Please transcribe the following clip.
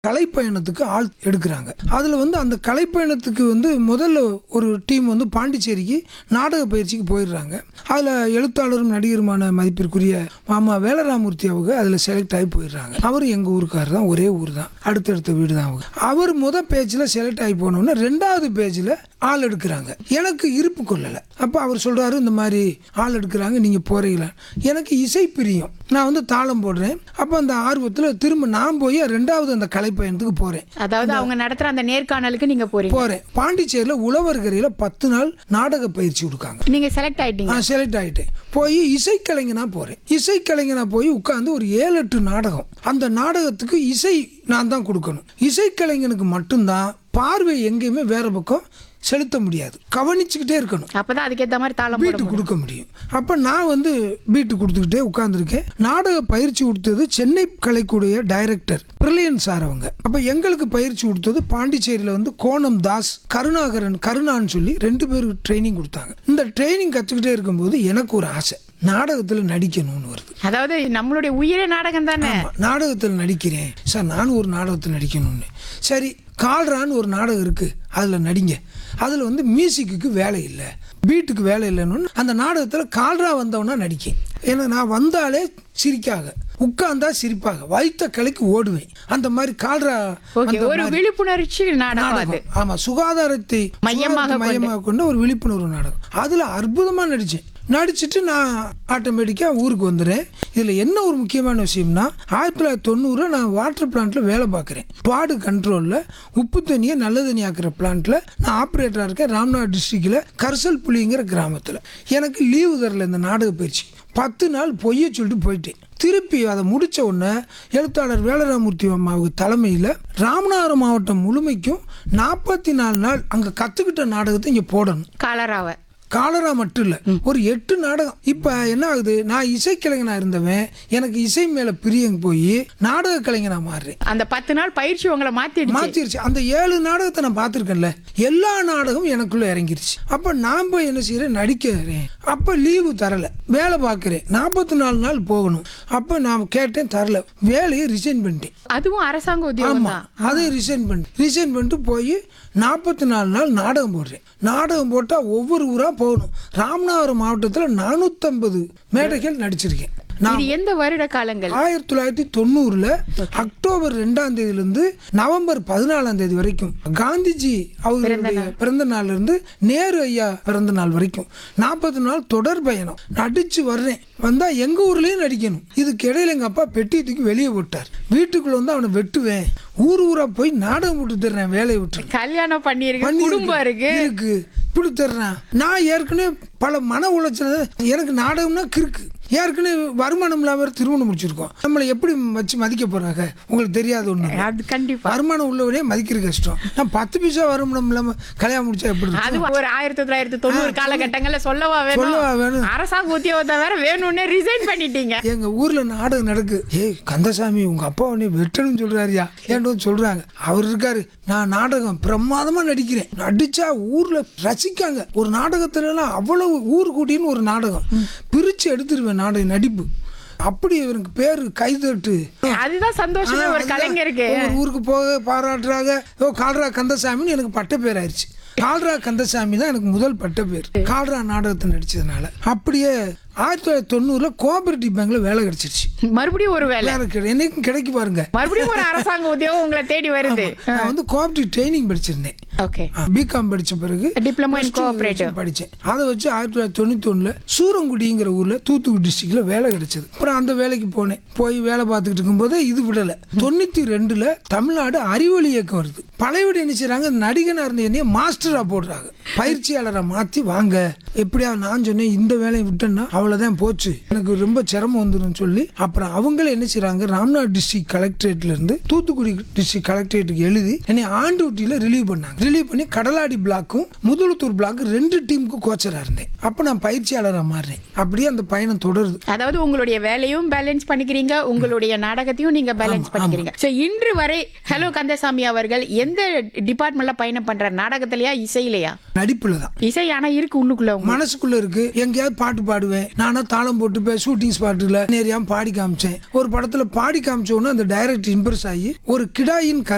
கலைப்பயணத்துக்கு ஆள் எடுக்கிறாங்க அதில் வந்து அந்த கலைப்பயணத்துக்கு வந்து முதல்ல ஒரு டீம் வந்து பாண்டிச்சேரிக்கு நாடக பயிற்சிக்கு போயிடுறாங்க அதில் எழுத்தாளரும் நடிகருமான மதிப்பிற்குரிய மாமா வேலராமூர்த்தி அவங்க அதில் செலக்ட் ஆகி போயிடுறாங்க அவர் எங்கள் ஊருக்காரர் தான் ஒரே ஊர் தான் அடுத்தடுத்த வீடு தான் அவங்க அவர் முத பேஜில் செலக்ட் ஆகி போனோன்னே ரெண்டாவது பேஜில் ஆள் எடுக்கிறாங்க எனக்கு இருப்பு கொள்ளலை அப்போ அவர் சொல்கிறாரு இந்த மாதிரி ஆள் எடுக்கிறாங்க நீங்கள் போகிறீங்களா எனக்கு இசை பிரியம் நான் வந்து தாளம் போடுறேன் அப்போ அந்த ஆர்வத்தில் திரும்ப நான் போய் ரெண்டாவது அந்த கலைப்பயணத்துக்கு போகிறேன் அதாவது அவங்க நடத்துற அந்த நேர்காணலுக்கு நீங்க போறீங்க போகிறேன் பாண்டிச்சேரியில் உழவர்கரையில் பத்து நாள் நாடக பயிற்சி கொடுக்காங்க நீங்க செலக்ட் ஆயிட்டீங்க நான் செலக்ட் ஆகிட்டேன் போய் இசைக்கலைஞனா போகிறேன் இசைக்கலைஞனா போய் உட்காந்து ஒரு ஏழு எட்டு நாடகம் அந்த நாடகத்துக்கு இசை நான் தான் கொடுக்கணும் இசைக்கலைஞனுக்கு மட்டும்தான் பார்வை எங்கேயுமே வேற பக்கம் செலுத்த முடியாது கவனிச்சுக்கிட்டே இருக்கணும் அப்பதான் அதுக்கேத்த மாதிரி தாளம் போட பீட்டு கொடுக்க முடியும் அப்போ நான் வந்து பீட்டு கொடுத்துக்கிட்டே உட்காந்துருக்கேன் நாடக பயிற்சி கொடுத்தது சென்னை கலைக்குடைய டைரக்டர் பிரில்லியன் சார் அவங்க அப்போ எங்களுக்கு பயிற்சி கொடுத்தது பாண்டிச்சேரியில் வந்து கோணம் தாஸ் கருணாகரன் கருணான்னு சொல்லி ரெண்டு பேருக்கு ட்ரைனிங் கொடுத்தாங்க இந்த ட்ரைனிங் கற்றுக்கிட்டே இருக்கும்போது எனக்கு ஒரு ஆசை நாடகத்தில் நடிக்கணும்னு வருது அதாவது நம்மளுடைய உயிரே நாடகம் தானே ஆமா, நாடகத்தில் நடிக்கிறேன் சார் நானும் ஒரு நாடகத்தில் நடிக்கணும்னு சரி கால்ரான்னு ஒரு நாடகம் இருக்கு அதில் நடிங்க அதில் வந்து மியூசிக்கு வேலை இல்லை பீட்டுக்கு வேலை இல்லைன்னு அந்த நாடகத்தில் கால்ரா வந்தவனா நடிக்கேன் ஏன்னா நான் வந்தாலே சிரிக்காக உட்கார்ந்தா சிரிப்பாக வைத்த கலைக்கு ஓடுவேன் அந்த மாதிரி கால்ரா ஓகே அந்த ஒரு விழிப்புணர்ச்சி நாடகம் அது நாடகம் ஆமா சுகாதாரத்தை மையமாக சுகாதாரத்தை மையமாக கொண்ட ஒரு விழிப்புணர்வு நாடகம் அதுல அற்புதமா நடிச்சேன் நடிச்சிட்டு நான் ஆட்டோமேட்டிக்காக ஊருக்கு வந்துடுறேன் இதில் என்ன ஒரு முக்கியமான விஷயம்னா ஆயிரத்தி தொள்ளாயிரத்தி தொண்ணூறில் நான் வாட்டர் பிளான்ட்டில் வேலை பார்க்குறேன் பாடு கண்ட்ரோலில் உப்பு தண்ணியை நல்ல தண்ணி ஆக்குற பிளான்ட்டில் நான் ஆப்ரேட்டராக இருக்கேன் ராம்நாத் டிஸ்ட்ரிக்டில் கர்சல் புலிங்கிற கிராமத்தில் எனக்கு லீவு தரல இந்த நாடக பயிற்சி பத்து நாள் பொய்ய சொல்லிட்டு போயிட்டேன் திருப்பி அதை முடிச்ச உடனே எழுத்தாளர் வேலராமூர்த்தி அம்மாவுக்கு தலைமையில் ராமநாதபுரம் மாவட்டம் முழுமைக்கும் நாற்பத்தி நாலு நாள் அங்கே கற்றுக்கிட்ட நாடகத்தை இங்கே போடணும் காலராவ காலரா மட்டும் இல்லை ஒரு எட்டு நாடகம் இப்போ என்ன ஆகுது நான் இசைக்கலைஞனா இருந்தவன் எனக்கு இசை மேலே பிரியம் போய் நாடக கலைஞனா மாறுறேன் அந்த பத்து நாள் பயிற்சி உங்களை மாத்திடுச்சு மாத்திருச்சு அந்த ஏழு நாடகத்தை நான் பார்த்துருக்கேன்ல எல்லா நாடகமும் எனக்குள்ள இறங்கிருச்சு அப்ப நான் போய் என்ன செய்யறேன் நடிக்கிறேன் அப்ப லீவு தரல வேலை பார்க்கிறேன் நாற்பத்தி நாலு நாள் போகணும் அப்ப நான் கேட்டேன் தரல வேலையை ரிசைன் பண்ணிட்டேன் அதுவும் அரசாங்க உத்தியோகம் ஆமா தான் அதை ரிசைன் பண்ணி ரிசைன் பண்ணிட்டு போய் நாற்பத்தி நாலு நாள் நாடகம் போடுறேன் நாடகம் போட்டா ஒவ்வொரு ஊரா போகணும் ராமநாதபுரம் மாவட்டத்தில் நானூற்றம்பது மேடைகள் நடிச்சிருக்கேன் நான் இது எந்த வருட காலங்கள் ஆயிரத்தி தொள்ளாயிரத்தி தொண்ணூறுல அக்டோபர் ரெண்டாம் தேதியிலிருந்து நவம்பர் பதினாலாம் தேதி வரைக்கும் காந்திஜி அவர்களுடைய பிறந்த நாள்ல இருந்து நேரு ஐயா பிறந்த நாள் வரைக்கும் நாற்பது நாள் தொடர் பயணம் நடிச்சு வர்றேன் வந்தா எங்க ஊர்லயும் நடிக்கணும் இதுக்கு இடையில எங்க அப்பா பெட்டி தூக்கி வெளியே விட்டார் வீட்டுக்குள்ள வந்து அவனை வெட்டுவேன் ஊர் ஊரா போய் நாடகம் போட்டு தர்றேன் வேலையை விட்டு கல்யாணம் பண்ணிருக்கு பண்ணியிருக்கு. குடும்பம் இருக்கு இருக்கு இப்படி தர்றேன் நான் ஏற்கனவே பல மன உளைச்சல் எனக்கு நாடகம்னா கிறுக்கு ஏற்கனவே வருமானம் இல்லாம வேற திருமணம் முடிச்சிருக்கோம் நம்மளை எப்படி வச்சு மதிக்க போறாங்க உங்களுக்கு தெரியாத ஒண்ணு அது கண்டிப்பா வருமானம் உள்ளவரே மதிக்கிறது கஷ்டம் நான் பத்து பைசா வருமானம் இல்லாம கல்யாணம் முடிச்சா எப்படி இருக்கும்? அது ஒரு ஆயிரத்தி தொள்ளாயிரத்தி தொண்ணூறு காலகட்டங்கள்ல சொல்லவா சொல்லவா வேணும் வேணும்? அரசாங்க உத்தியோகத்தை வேற வேணும்னே ரிசைன் பண்ணிட்டீங்க எங்க ஊர்ல நாடகம் நடக்கு ஏய் கந்தசாமி உங்க அப்பா உன்னை வெட்டணும்னு சொல்றாருயா ஏன்ட்டு வந்து சொல்றாங்க அவர் இருக்காரு நான் நாடகம் பிரமாதமா நடிக்கிறேன் நடிச்சா ஊர்ல ரசிக்காங்க ஒரு நாடகத்துல எல்லாம் அவ்வளவு ஊர் கூட்டின்னு ஒரு நாடகம் பிரிச்சு எடுத்துருவேன் நாடக நடிப்பு அப்படி இவருக்கு பேரு கைதட்டு அதுதான் சந்தோஷமே ஒரு அதுதான். கலைஞருக்கு ஒவ்வொரு ஊருக்கு போக பாராட்டுறாங்க ஓ கால்ரா கந்தசாமின்னு எனக்கு பட்ட பேர் ஆயிடுச்சு கால்ரா கந்தசாமி தான் எனக்கு முதல் பட்ட பேர் கால்ரா நாடகத்தை நடிச்சதுனால அப்படியே ஆயிரத்தி தொள்ளாயிரத்தி தொண்ணூறுல கோஆபரேட்டிவ் பேங்க்ல வேலை கிடைச்சிருச்சு மறுபடியும் ஒரு வேலை வேலை கிடை- என்னைக்கும் கிடைக்கு பாருங்க மறுபடியும் ஒரு அரசாங்க உத்தியோகம் உங்களை தேடி வருது நான் வந்து கோஆபரேட்டிவ் ட்ரைனிங் படிச்சிருந்தேன் ஓகே பிகாம் படிச்ச பிறகு Diploma in plus two cooperative. படிச்சேன் அதை வச்சு ஆயிரத்தி தொள்ளாயிரத்தி தொண்ணூத்தி ஒண்ணுல சூரங்குடிங்கிற ஊர்ல தூத்துக்குடி டிஸ்ட்ரிக்ட்ல வேலை கிடைச்சது அப்புறம் அந்த வேலைக்கு போனேன் போய் வேலை பார்த்துக்கிட்டு இருக்கும்போது இது விடல தொண்ணூத்தி ரெண்டுல தமிழ்நாடு அறிவொளி இயக்கம் வருது பழையபடி என்ன செய்றாங்க நடிகனா இருந்த என்னைய மாஸ்டரா போடுறாங்க பயிற்சியாளரை மாத்தி வாங்க எப்படியா நான் சொன்னேன் இந்த வேலையை விட்டேன்னா அவ்வளவுதான் போச்சு எனக்கு ரொம்ப சிரமம் வந்துடும் சொல்லி அப்புறம் அவங்களே என்ன செய்றாங்க ராம்நாத் டிஸ்ட்ரிக்ட் கலெக்டரேட்ல இருந்து தூத்துக்குடி டிஸ்ட்ரிக்ட் கலெக்டரேட்டுக்கு எழுதி என்னை ஆண்டூட்டியில ரிலீவ் பண்ணாங்க ரிலீவ் பண்ணி கடலாடி பிளாக்கும் முதுகுளத்தூர் பிளாக் ரெண்டு டீமுக்கும் கோச்சரா இருந்தேன் அப்ப நான் பயிற்சியாளரா மாறினேன் அப்படியே அந்த பயணம் தொடருது அதாவது உங்களுடைய வேலையும் பேலன்ஸ் பண்ணிக்கிறீங்க உங்களுடைய நாடகத்தையும் நீங்க பேலன்ஸ் பண்ணிக்கிறீங்க சோ இன்று வரை ஹலோ கந்தசாமி அவர்கள் எந்த டிபார்ட்மெண்ட்ல பயணம் பண்ற நாடகத்திலயா இசையிலையா நடிப்புல தான் இசை ஆனா இருக்கு உள்ளுக்குள்ள உங்க மனசுக்குள்ள இருக்கு எங்கேயாவது பாட்டு பாடுவேன் நானா தாளம் போட்டு போய் ஷூட்டிங் ஸ்பாட்டுல நேரியாம பாடி காமிச்சேன் ஒரு படத்துல பாடி காமிச்ச உடனே அந்த டைரக்டர் இம்ப்ரெஸ் ஆகி ஒரு கிடாயின் கர்